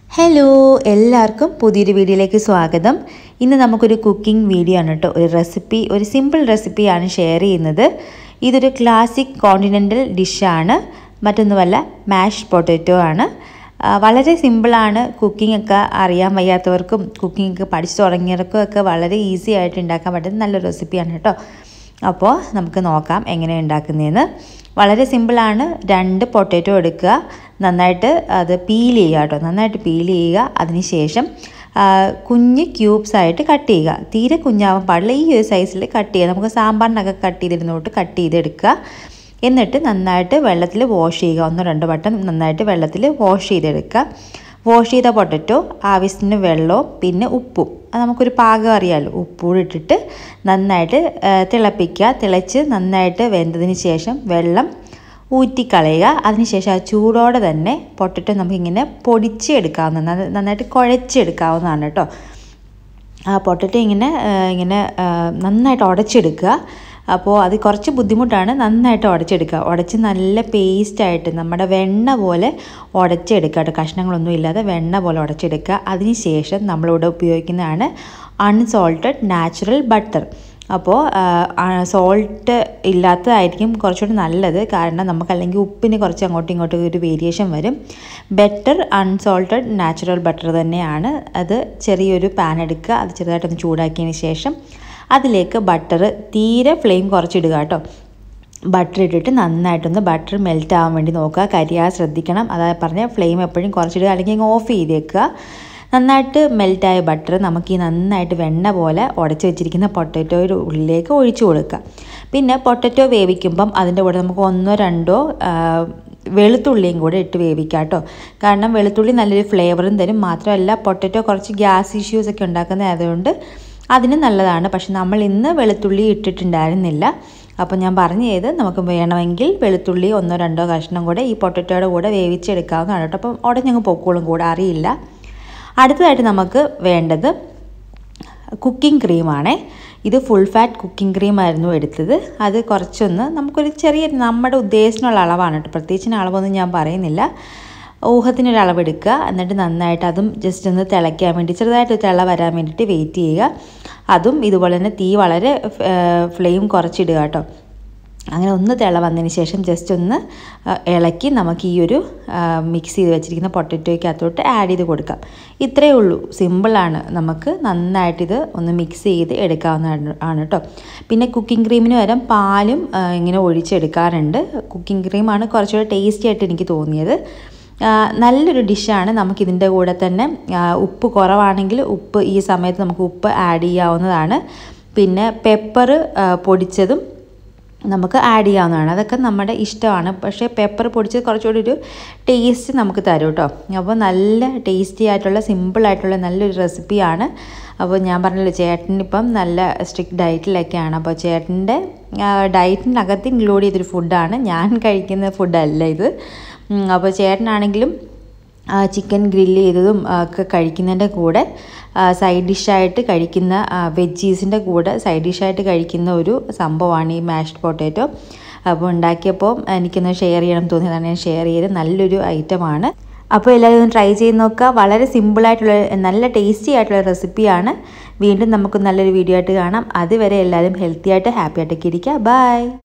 hello എല്ലാവർക്കും പുതിയൊരു വീഡിയോയിലേക്ക് സ്വാഗതം ഇന്ന് നമുക്കൊരു കുക്കിംഗ് വീഡിയോ ആണ് കേട്ടോ ഒരു റെസിപ്പി ഒരു സിമ്പിൾ റെസിപ്പിയാണ് ഷെയർ ചെയ്യുന്നത് ഇതൊരു ക്ലാസിക് കോണ്ടിനെൻ്റൽ ഡിഷാണ് മറ്റൊന്നുമല്ല മാഷ് പൊട്ടാറ്റോ ആണ് ആ, വളരെ സിമ്പിളാണ് കുക്കിംഗ് ഒക്കെ അറിയാൻ വയ്യാത്തവർക്കും കുക്കിംഗ് ഒക്കെ പഠിച്ചു തുടങ്ങിയവർക്കും ഒക്കെ വളരെ ഈസി ആയിട്ട് ഉണ്ടാക്കാൻ പറ്റുന്ന നല്ലൊരു റെസിപ്പിയാണ് കേട്ടോ അപ്പോൾ നമുക്ക് നോക്കാം എങ്ങനെ ഉണ്ടാക്കുന്നതെന്ന് വളരെ സിമ്പിളാണ് രണ്ട് പൊട്ടാറ്റോ എടുക്കുക നന്നായിട്ട് അത് പീൽ ചെയ്യുക കേട്ടോ നന്നായിട്ട് പീൽ ചെയ്യുക അതിനുശേഷം ആ, കുഞ്ഞ് ക്യൂബ്സ് ആയിട്ട് കട്ട് ചെയ്യുക തീരെ കുഞ്ഞാവാൻ പാടില്ല ഈ ഒരു സൈസിൽ കട്ട് ചെയ്യുക നമുക്ക് സാമ്പാറിനൊക്കെ കട്ട് ചെയ്തിരുന്നോട്ട് കട്ട് ചെയ്തെടുക്കുക എന്നിട്ട് നന്നായിട്ട് വെള്ളത്തിൽ വാഷ് ചെയ്യുക ഒന്നോ രണ്ടോ വട്ടം നന്നായിട്ട് വെള്ളത്തിൽ വാഷ് ചെയ്തെടുക്കുക വാഷ് ചെയ്ത പൊട്ടറ്റോ ആവശ്യത്തിന് വെള്ളവും പിന്നെ ഉപ്പും അത് നമുക്കൊരു പാകം അറിയാമല്ലോ ഉപ്പൂടെ ഇട്ടിട്ട് നന്നായിട്ട് ആ, തിളപ്പിക്കുക തിളച്ച് നന്നായിട്ട് വെന്തതിന് ശേഷം വെള്ളം ഊറ്റിക്കളയുക അതിനുശേഷം ആ ചൂടോടെ തന്നെ പൊട്ടറ്റോ നമുക്കിങ്ങനെ പൊടിച്ചെടുക്കാവുന്ന നന്നായിട്ട് കുഴച്ചെടുക്കാവുന്നതാണ് കേട്ടോ ആ പൊട്ടറ്റോ ഇങ്ങനെ ആ, ഇങ്ങനെ ആ, നന്നായിട്ട് ഉടച്ചെടുക്കുക അപ്പോൾ അത് കുറച്ച് ബുദ്ധിമുട്ടാണ് നന്നായിട്ട് ഉടച്ചെടുക്കുക ഉടച്ച് നല്ല പേസ്റ്റായിട്ട് നമ്മുടെ വെണ്ണ പോലെ ഉടച്ചെടുക്കുക കേട്ടോ കഷ്ണങ്ങളൊന്നും ഇല്ലാതെ വെണ്ണ പോലെ ഉടച്ചെടുക്കുക അതിനുശേഷം നമ്മളിവിടെ ഉപയോഗിക്കുന്നതാണ് അൺസോൾട്ടഡ് നാച്ചുറൽ ബട്ടർ അപ്പോൾ സോൾട്ട് ഇല്ലാത്തതായിരിക്കും കുറച്ചുകൂടി നല്ലത് കാരണം നമുക്ക് അല്ലെങ്കിൽ ഉപ്പിന് കുറച്ച് അങ്ങോട്ടും ഇങ്ങോട്ടും ഒരു വേരിയേഷൻ വരും ബെറ്റർ അൺസോൾട്ടഡ് നാച്ചുറൽ ബട്ടർ തന്നെയാണ് അത് ചെറിയൊരു പാൻ എടുക്കുക അത് ചെറുതായിട്ടൊന്ന് ചൂടാക്കിയതിന് ശേഷം അതിലേക്ക് ബട്ടർ തീരെ ഫ്ലെയിം കുറച്ചിടുക കേട്ടോ ബട്ടർ ഇട്ടിട്ട് നന്നായിട്ടൊന്ന് ബട്ടർ മെൽറ്റ് ആവാൻ വേണ്ടി നോക്കുക കരിയാതെ ശ്രദ്ധിക്കണം അതായത് പറഞ്ഞ ഫ്ലെയിം എപ്പോഴും കുറച്ചിടുക അല്ലെങ്കിൽ അങ്ങ് ഓഫ് ചെയ്തേക്കുക നന്നായിട്ട് മെൽറ്റായ ബട്ടർ നമുക്ക് ഈ നന്നായിട്ട് വെണ്ണ പോലെ ഉടച്ച് വെച്ചിരിക്കുന്ന പൊട്ടറ്റോയുടെ ഉള്ളിലേക്ക് ഒഴിച്ചു കൊടുക്കുക പിന്നെ പൊട്ടറ്റോ വേവിക്കുമ്പം അതിൻ്റെ കൂടെ നമുക്ക് ഒന്നോ രണ്ടോ ആ, വെളുത്തുള്ളിയും കൂടെ ഇട്ട് വേവിക്കാം കേട്ടോ കാരണം വെളുത്തുള്ളി നല്ലൊരു ഫ്ലേവറും തരും മാത്രമല്ല പൊട്ടറ്റോ കുറച്ച് ഗ്യാസ് ഇഷ്യൂസ് ഒക്കെ ഉണ്ടാക്കുന്നതായതുകൊണ്ട് അതിന് നല്ലതാണ് പക്ഷെ നമ്മൾ ഇന്ന് വെളുത്തുള്ളി ഇട്ടിട്ടുണ്ടായിരുന്നില്ല അപ്പോൾ ഞാൻ പറഞ്ഞു ചെയ്ത് നമുക്ക് വേണമെങ്കിൽ വെളുത്തുള്ളി ഒന്നോ രണ്ടോ കഷ്ണം കൂടെ ഈ പൊട്ടറ്റോയുടെ കൂടെ വേവിച്ചെടുക്കാവുന്നതാണ് കേട്ടോ അപ്പം ഉടഞ്ഞങ്ങ് പൊക്കോളും കൂടെ അറിയില്ല അടുത്തതായിട്ട് നമുക്ക് വേണ്ടത് കുക്കിംഗ് ക്രീമാണേ ഇത് ഫുൾ ഫാറ്റ് കുക്കിംഗ് ക്രീമായിരുന്നു എടുത്തത് അത് കുറച്ചൊന്ന് നമുക്കൊരു ചെറിയ നമ്മുടെ ഉദ്ദേശത്തിനുള്ള അളവാണ് കേട്ടോ പ്രത്യേകിച്ച് അളവൊന്നും ഞാൻ പറയുന്നില്ല ഊഹത്തിനൊരു അളവെടുക്കുക എന്നിട്ട് നന്നായിട്ട് അതും ജസ്റ്റ് ഒന്ന് തിളയ്ക്കാൻ വേണ്ടി ചെറുതായിട്ട് തിള വരാൻ വേണ്ടിയിട്ട് വെയിറ്റ് ചെയ്യുക അതും ഇതുപോലെ തന്നെ തീ വളരെ ഫ്ലെയിം കുറച്ചിടുക കേട്ടോ അങ്ങനെ ഒന്ന് തിള വന്നതിന് ശേഷം ജസ്റ്റ് ഒന്ന് ആ, ഇളക്കി നമുക്ക് ഈ ഒരു മിക്സ് ചെയ്ത് വെച്ചിരിക്കുന്ന പൊട്ടറ്റോയ്ക്കകത്തോട്ട് ആഡ് ചെയ്ത് കൊടുക്കാം ഇത്രയേ ഉള്ളൂ സിമ്പിളാണ് നമുക്ക് നന്നായിട്ട് ഇത് ഒന്ന് മിക്സ് ചെയ്ത് എടുക്കാവുന്നതാണ് ആണ് കേട്ടോ പിന്നെ കുക്കിംഗ് ക്രീമിന് പകരം പാലും ആ, ഇങ്ങനെ ഒഴിച്ചെടുക്കാറുണ്ട് കുക്കിംഗ് ക്രീമാണ് കുറച്ചുകൂടെ ടേസ്റ്റി ആയിട്ട് എനിക്ക് തോന്നിയത് ആ, നല്ലൊരു ഡിഷാണ് നമുക്കിതിൻ്റെ കൂടെ തന്നെ ആ, ഉപ്പ് കുറവാണെങ്കിൽ ഉപ്പ് ഈ സമയത്ത് നമുക്ക് ഉപ്പ് ആഡ് ചെയ്യാവുന്നതാണ് പിന്നെ പെപ്പർ പൊടിച്ചതും നമുക്ക് ആഡ് ചെയ്യാവുന്നതാണ് അതൊക്കെ നമ്മുടെ ഇഷ്ടമാണ് പക്ഷേ പെപ്പർ പൊടിച്ചത് കുറച്ചുകൂടി ഒരു ടേസ്റ്റ് നമുക്ക് തരും കേട്ടോ അപ്പോൾ നല്ല ടേസ്റ്റി ആയിട്ടുള്ള സിമ്പിൾ ആയിട്ടുള്ള നല്ലൊരു റെസിപ്പിയാണ് അപ്പോൾ ഞാൻ പറഞ്ഞല്ലോ ചേട്ടനിപ്പം നല്ല സ്ട്രിക്റ്റ് ഡയറ്റിലൊക്കെയാണ് അപ്പോൾ ചേട്ടൻ്റെ ഡയറ്റിനകത്ത് ഇൻക്ലൂഡ് ചെയ്തൊരു ഫുഡാണ് ഞാൻ കഴിക്കുന്ന ഫുഡല്ല ഇത് ഉം, അപ്പോൾ ചേട്ടനാണെങ്കിലും ചിക്കൻ ഗ്രില്ല് ചെയ്തതും ആ, ഒക്കെ കഴിക്കുന്നതിൻ്റെ കൂടെ സൈഡ് ഡിഷായിട്ട് കഴിക്കുന്ന വെജീസിൻ്റെ കൂടെ സൈഡ് ഡിഷായിട്ട് കഴിക്കുന്ന ഒരു സംഭവമാണ് ഈ മാഷ്ഡ് പൊട്ടാറ്റോ അപ്പോൾ ഉണ്ടാക്കിയപ്പോൾ എനിക്കൊന്ന് ഷെയർ ചെയ്യണം തോന്നിയതാണ് ഞാൻ ഷെയർ ചെയ്ത് നല്ലൊരു ഐറ്റമാണ് അപ്പോൾ എല്ലാവരും ഒന്ന് ട്രൈ ചെയ്ത് നോക്കുക വളരെ സിമ്പിളായിട്ടുള്ള നല്ല ടേസ്റ്റി ആയിട്ടുള്ള റെസിപ്പിയാണ് വീണ്ടും നമുക്ക് നല്ലൊരു വീഡിയോ ആയിട്ട് കാണാം അതുവരെ എല്ലാവരും ഹെൽത്തി ആയിട്ട് ഹാപ്പി ആയിട്ടൊക്കെ ഇരിക്കുക ബൈ